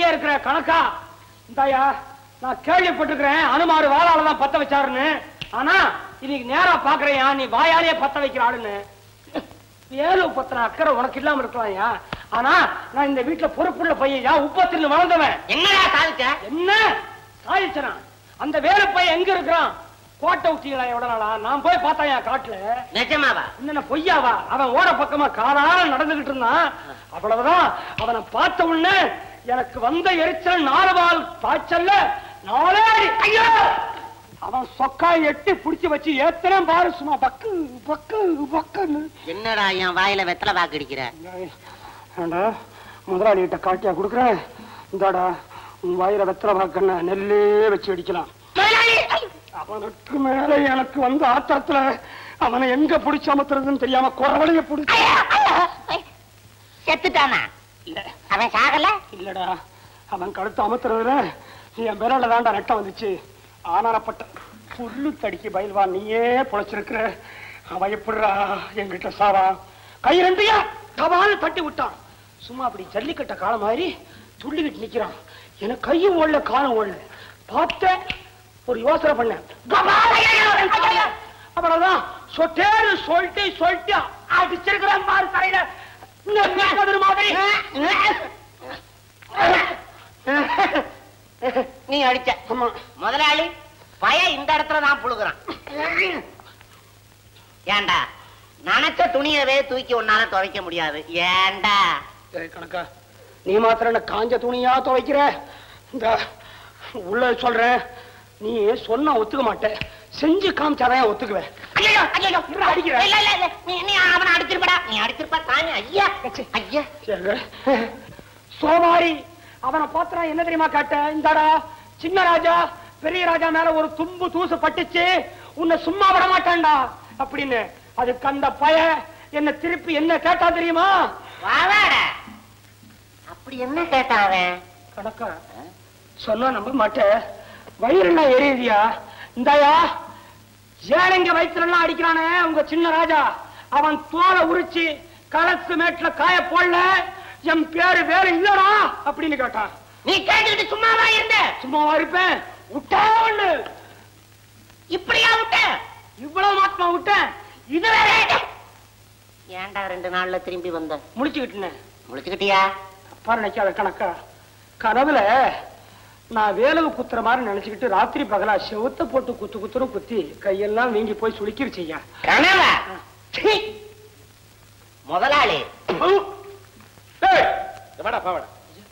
இருக்கிற கணக்கா இந்தாயா நான் கேள்விப்பட்டிருக்கிறேன் அனுமாரு வாழால தான் பத்த வச்சாருன்னு ஆனா இன்னைக்கு நேரா பாக்குறேன் நீ வாயாலே பத்த வைக்கிற ஆளுன்னு வேலு பத்திர அக்கறை உனக்கு இல்லாம இருக்கலாம்யா ஆனா நான் இந்த வீட்டுல பொறுப்புள்ள பையன்யா உப்பத்தில் வளர்ந்தவன் என்னடா சாதிச்ச என்ன சாதிச்சனா அந்த வேலு பையன் எங்க இருக்கிறான் கோட்டை விட்டீங்களா எவ்வளவு நாளா நான் போய் பார்த்தேன் என் காட்டுல நிஜமாவா என்ன பொய்யாவா அவன் ஓட பக்கமா காலால நடந்துகிட்டு இருந்தான் அவ்வளவுதான் அவனை பார்த்த உடனே எனக்கு வந்த எரிச்சல் நாலுவால் பாய்ச்சல்ல நாளே அடி. ஐயோ அவன் சொக்கா எட்டி புடிச்சு வச்சு ஏத்தனை பாரு சும்மா பக்கு பக்கு பக்குன்னு என்னடா என் வாயில வெத்தலை வாக்கு அடிக்கிற ஏண்டா முதலாளி கிட்ட காட்டியா கொடுக்குறேன் இந்தாடா உன் வாயில வெத்தலை பாக்கண்ண நெல்லே வச்சு அடிக்கலாம் அவனுக்கு மேல எனக்கு வந்த ஆத்திரத்துல அவனை எங்க புடிச்சு அமத்துறதுன்னு தெரியாம குறவளைய புடிச்சு செத்துட்டானா இல்ல அவன் சாகல இல்லடா அவன் கழுத்து அமத்துறதுல என் விரல்ல தாண்டா நெட்ட வந்துச்சு ஆனாரப்பட்ட புல்லு தடிக்கு பயில்வா நீயே பொழைச்சிருக்கிற அவன் எப்படிடா என்கிட்ட சாவா கை ரெண்டையா கவால தட்டி விட்டான் சும்மா அப்படி ஜல்லிக்கட்ட கால மாதிரி துள்ளிக்கிட்டு நிக்கிறான் எனக்கு கையும் ஓடல காலம் ஓடல பார்த்தேன் ஒரு யோசனை பண்ணேன் கபால! அவ்வளவுதான் சொட்டேரு சொல்லிட்டு சொல்லிட்டு அடிச்சிருக்கிறான் பாரு தலையில இந்த மேகதிர் மாதிரி நீ அடிச்ச ஆமா முதலாளி பய இந்த இடத்துல தான் புழுகுறான் ஏண்டா நனைச்ச துணியவே தூக்கி உன்னால துவைக்க முடியாது ஏண்டா ஏய் கணக்கா நீ மாத்திரம் என்ன காஞ்ச துணியா துவைக்கிற இந்த உள்ள சொல்றேன் நீ சொன்னா ஒத்துக்க மாட்ட செஞ்சு காமிச்சாதான் ஒத்துக்குவேன் ஐயோ ஐயோ இருடா, அடிக்கிறேன். இல்ல இல்ல இல்ல நீ நீ அவனை அடிச்சிருப்படா நீ அடிச்சிருப்பா தானே ஐயா ஐயா ஏங்க, சோமாரி அவனை பாத்திரா என்ன தெரியுமா கேட்ட இந்தாடா சின்ன ராஜா பெரிய ராஜா மேல ஒரு தும்பு தூசு பட்டுச்சு உன்னை சும்மா விட மாட்டான்டா அப்படின்னு அதுக்கு அந்த பய என்ன திருப்பி என்ன கேட்டா தெரியுமா வாவாட அப்படி என்ன கேட்டான் அவன் கணக்கா சொன்னா நம்ப மாட்டேன் வயிறுனா எரியுதியா இந்தாயா ஏழைங்க வயிற்றுலாம் அடிக்கிறானே உங்க சின்ன ராஜா அவன் தோலை உரிச்சு களத்து மேட்டுல காய போடல என் பேரு வேற இல்லடா அப்படின்னு கேட்டான் நீ கேட்டுக்கிட்டு சும்மாவா இருந்த சும்மாவா இருப்பேன் விட்டா ஒண்ணு இப்படியா விட்ட இவ்வளவு மாத்தமா விட்டேன் இது வேற ஏன்டா ரெண்டு நாள்ல திரும்பி வந்த முடிச்சுக்கிட்டேன் முடிச்சுக்கிட்டியா அப்பா நினைக்காத கணக்கா கனவுல நான் வேலவு குத்துற மாதிரி நினைச்சுக்கிட்டு ராத்திரி பகலா செவுத்த போட்டு குத்து குத்துரும் குத்தி கையெல்லாம் வீங்கி போய் சுளுக்கிருச்சியா கனவா சீ. முதலாளி டேய், இங்க வாடா, பா, வாடா.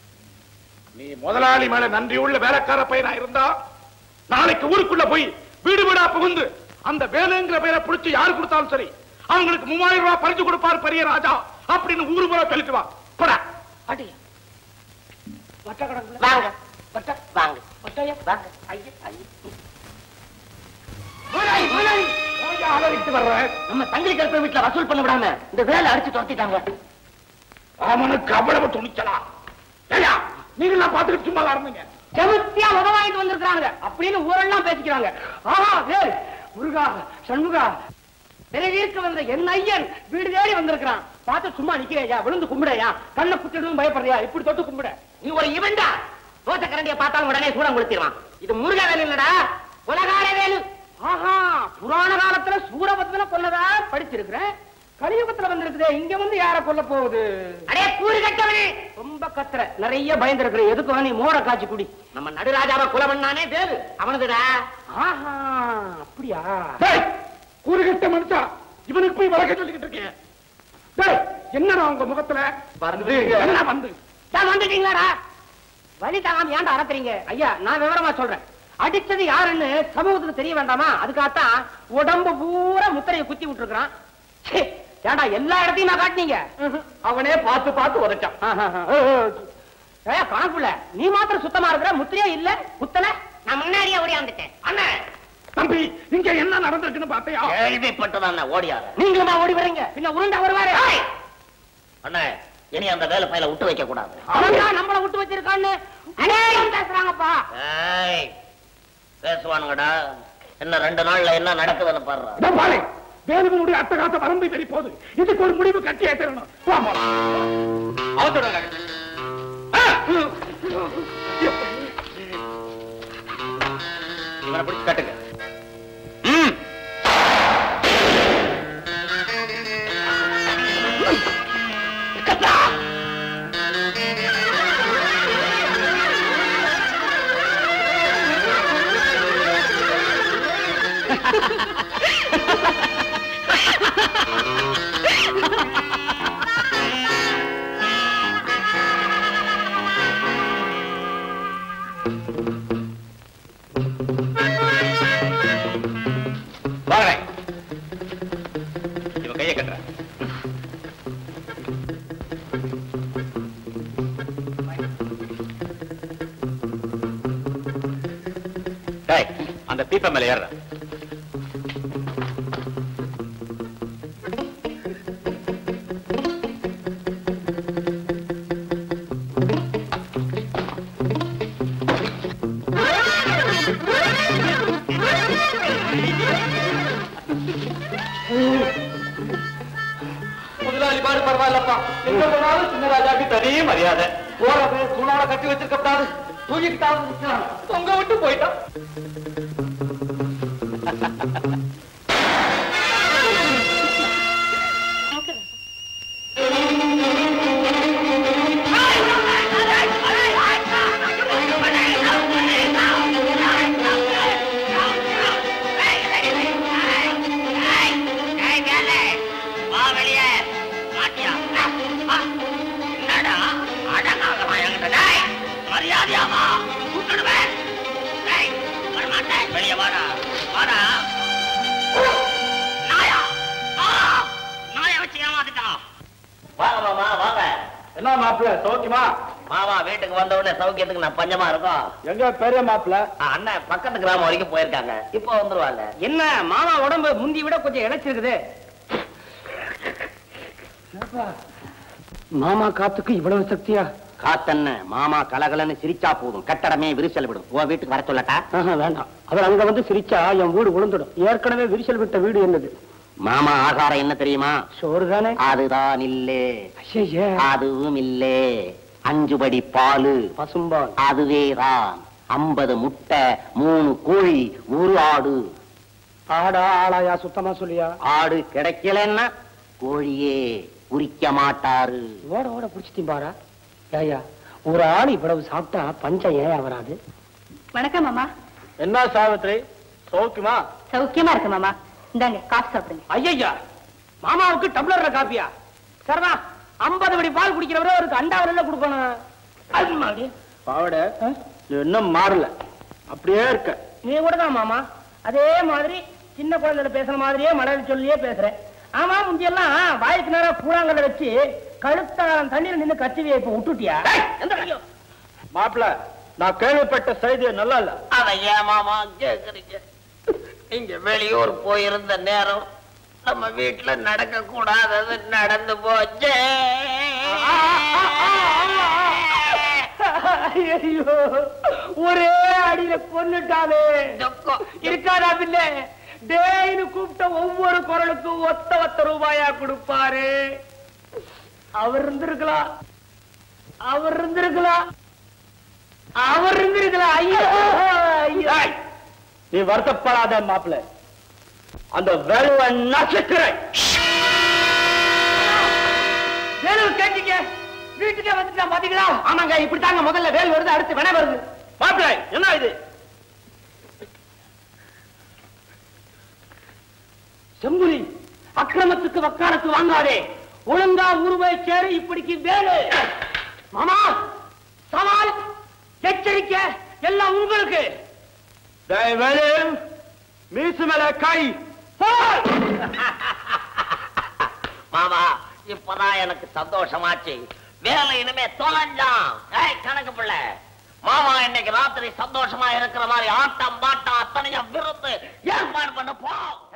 நீ முதலாளி மேல நன்றி உள்ள வேலைக்கார பையனா இருந்தா நாளைக்கு ஊருக்குள்ள போய் வீடு வீடா புகுந்து அந்த வேலைங்கிற பெயரை பிடிச்சு யாரு கொடுத்தாலும் சரி அவங்களுக்கு மூவாயிரம் ரூபாய் பறிச்சு கொடுப்பார் பெரிய ராஜா அப்படின்னு ஊரு முறை சொல்லிட்டு வா போடா அடி வட்ட கடக்குல வாங்க வட்ட வாங்க வட்டையா வாங்க ஐயா ஐயா முதலாளி, முதலாளி. ஏன்டா அலறிட்டு வர்ற நம்ம தங்கி கருப்பை வீட்டுல வசூல் பண்ண விடாம இந்த வேலை அடிச்சு துரத்திட்டாங்க அவனுக்கு அவ்வளவு துணிச்சலா ஏயா நீங்க எல்லாம் பாத்துக்கிட்டு சும்மா இருந்தீங்க செமத்தியா உதவ வாங்கிட்டு வந்திருக்காங்க அப்படின்னு ஊரெல்லாம் பேசிக்கிறாங்க ஆஹா வேல் முருகா சண்முகா பிறவிற்கு வந்த என் ஐயன் வீடு தேடி வந்திருக்கிறான் பார்த்து சும்மா நிக்கிறையா விழுந்து கும்பிடையா கண்ணை குத்திடும் பயப்படுறியா இப்படி தொட்டு கும்பிட நீ ஒரு இவன்டா தோசை கரண்டிய பார்த்தாலும் உடனே சூடம் கொடுத்திருவான் இது முருக வேலு இல்லடா உலகார வேலு ஆஹா புராண காலத்துல சூரபத்மனை கொன்னதா படிச்சிருக்கிறேன் கலியுகத்துல வந்திருக்குதே இங்க வந்து யார கொல்ல போகுது அடே கூறு கட்டவனே ரொம்ப கத்துற நிறைய பயந்துருக்குற எதுக்கு நீ மோர காய்ச்சி குடி நம்ம நடுராஜாவை குல பண்ணானே வேலு அவனதுடா ஆஹா அப்படியா டேய், கூறுகிட்ட மனுஷா இவனுக்கு போய் வழக்க சொல்லிக்கிட்டு இருக்கேன் டேய், என்னடா உங்க முகத்துல வந்து என்ன வந்து தான் வந்துட்டீங்களாடா வலி தாங்காம ஏன்டா அறத்துறீங்க ஐயா நான் விவரமா சொல்றேன் அடிச்சது யாருன்னு சமூகத்துக்கு தெரிய வேண்டாமா அதுக்காகத்தான் உடம்பு பூரா முத்திரையை குத்தி விட்டுருக்கான் ஏன்டா எல்லா இடத்தையும் நான் காட்டினீங்க அவனே பார்த்து பார்த்து உதைச்சான் ஏ கணக்குள்ள நீ மாத்திரம் சுத்தமா இருக்கிற முத்திரையே இல்ல குத்தல நான் முன்னாடியே ஓடியாந்துட்டேன் அண்ணே தம்பி இங்க என்ன நடந்திருக்குன்னு பார்த்தியா கேள்விப்பட்டதான் ஓடியாரு நீங்களுமா ஓடி வரீங்க பின்ன உருண்டா வருவாரு அண்ணே இனி அந்த வேலை பையில விட்டு வைக்க கூடாது அவன் தான் நம்மள விட்டு வச்சிருக்கான்னு அநேகம் பேசுறாங்கப்பா ஏய், பேசுவானுங்கடா என்ன ரெண்டு நாள்ல என்ன நடக்குதுன்னு பாரு இதோ பாரு வேலுவனுடைய அட்டகாச வரம்பு தெரி போகுது இதுக்கு ஒரு முடிவு கட்டியே தரணும் வா, போலாம். ஆ! இவனை பிடிச்சு கட்டுங்க ம். வாங்களேன் இவன் கையை கட்டுற டேய் அந்த பீப்பை மேல ஏறுற முதலாளி பாடு பரவாயில்லப்பா எங்க போனாலும் சின்ன ராஜாக்கு தனி மரியாதை போறது தூணோட கட்டி வச்சிருக்க கூடாது தூக்கிட்டாவது நிக்கலாம் தொங்க விட்டு போயிட்டான் மரியாதையாமா கூப்பிடுவேன் வரமாட்டேன் வெளியே வாடா வாடா நாயா ஆ, நாயை வச்சு ஏமாத்திட்டான் வாங்க மாமா வாங்க என்ன மாப்பிள்ள சௌக்கியமா மாமா வீட்டுக்கு வந்த உடனே சௌக்கியத்துக்கு நான் பஞ்சமா இருக்கோம் எங்க பெரிய மாப்பிள்ள ஆ, அண்ணன் பக்கத்து கிராமம் வரைக்கும் போயிருக்காங்க இப்போ வந்துருவாங்க என்ன மாமா உடம்பு முந்தி விட கொஞ்சம் இழைச்சிருக்குது மாமா காத்துக்கு இவ்வளவு சக்தியா காத்தன்ன மாமா கலகலன்னு சிரிச்சா போதும் கட்டடமே விரிசல் விடும் உன் வீட்டுக்கு வர சொல்லட்டா ஆஹா, வேண்டாம் அவர் அங்க வந்து சிரிச்சா என் வீடு விழுந்துடும் ஏற்கனவே விரிசல் விட்ட வீடு என்னது மாமா ஆகாரம் என்ன தெரியுமா சோறு தானே அதுதான் இல்லே ஐயே அதுவும் இல்லே அஞ்சு படி பாலு பசும்பால் அதுவேதான் ஐம்பது முட்டை மூணு கோழி ஒரு ஆடு ஆடா ஆளாயா சுத்தமா சொல்லியா ஆடு கிடைக்கலன்னா கோழியே உரிக்க மாட்டாரு ஓட ஓட புடிச்சிட்டீங்க பாரா ஏயா ஒரு ஆள் இவ்வளவு சாப்பிட்டா பஞ்சம் ஏன் வராது வணக்கம் மாமா என்ன சாவித்ரி சௌக்கியமா சௌக்கியமா இருக்கு மாமா இந்தாங்க காசு சாப்பிடுங்க ஐயா மாமாவுக்கு டம்ளர்ல காப்பியா சரிதா ஐம்பது படி பால் குடிக்கிறவரை அவருக்கு அண்டாவில கொடுக்கணும் பாவட இன்னும் மாறல அப்படியே இருக்க நீ கூட தான் மாமா அதே மாதிரி சின்ன குழந்தைல பேசுற மாதிரியே மலையில சொல்லியே பேசுற ஆமா முந்தியெல்லாம் வாய்க்கு நேரம் கூழாங்கல்ல வச்சு கழுத்தாரம் தண்ணீர் நின்னு கத்திவியை இப்ப விட்டுட்டியா மாப்பிள நான் கேள்விப்பட்ட செய்தி நல்லா இல்ல அத ஏன் மாமா கேக்குறீங்க இங்க வெளியூர் போயிருந்த நேரம் நம்ம வீட்டுல நடக்க கூடாதது நடந்து போச்சு ஐயோ ஒரே அடியில கொன்னுட்டாலே துக்கம். இருக்காதா பின்ன டேய்னு கூப்பிட்ட ஒவ்வொரு குரலுக்கும் ஒத்த ஒத்த ரூபாயா கொடுப்பாரு அவர் இருந்திருக்கலாம் அவர் இருந்திருக்கலாம் அவர் இருந்திருக்கலாம் ஐயோ ஐயோ நீ வருத்தப்படாத மாப்பிள்ள அந்த வேலுவ நசுக்கிறேன் வேலுவ கேட்டீங்க வீட்டுக்கே வந்துட்டா பாத்தீங்களா ஆமாங்க இப்படித்தாங்க முதல்ல வேல் வருது அடுத்து வினை வருது மாப்பிள்ள என்ன இது செம்புலி அக்கிரமத்துக்கு வக்காலத்து வாங்காதே ஒழுங்கா உருவை சேரு இப்படிக்கு வேலு மாமா சவால் எச்சரிக்கை எல்லாம் உங்களுக்கு வேலு மீசு மேல கை போல் மாமா இப்பதான் எனக்கு சந்தோஷமாச்சு வேலை இனிமே தொலைஞ்சான் ஏய் கணக்கு பிள்ளை மாமா இன்னைக்கு ராத்திரி சந்தோஷமா இருக்கிற மாதிரி ஆட்டம் பாட்டம் அத்தனையும் விருந்து ஏற்பாடு பண்ண போ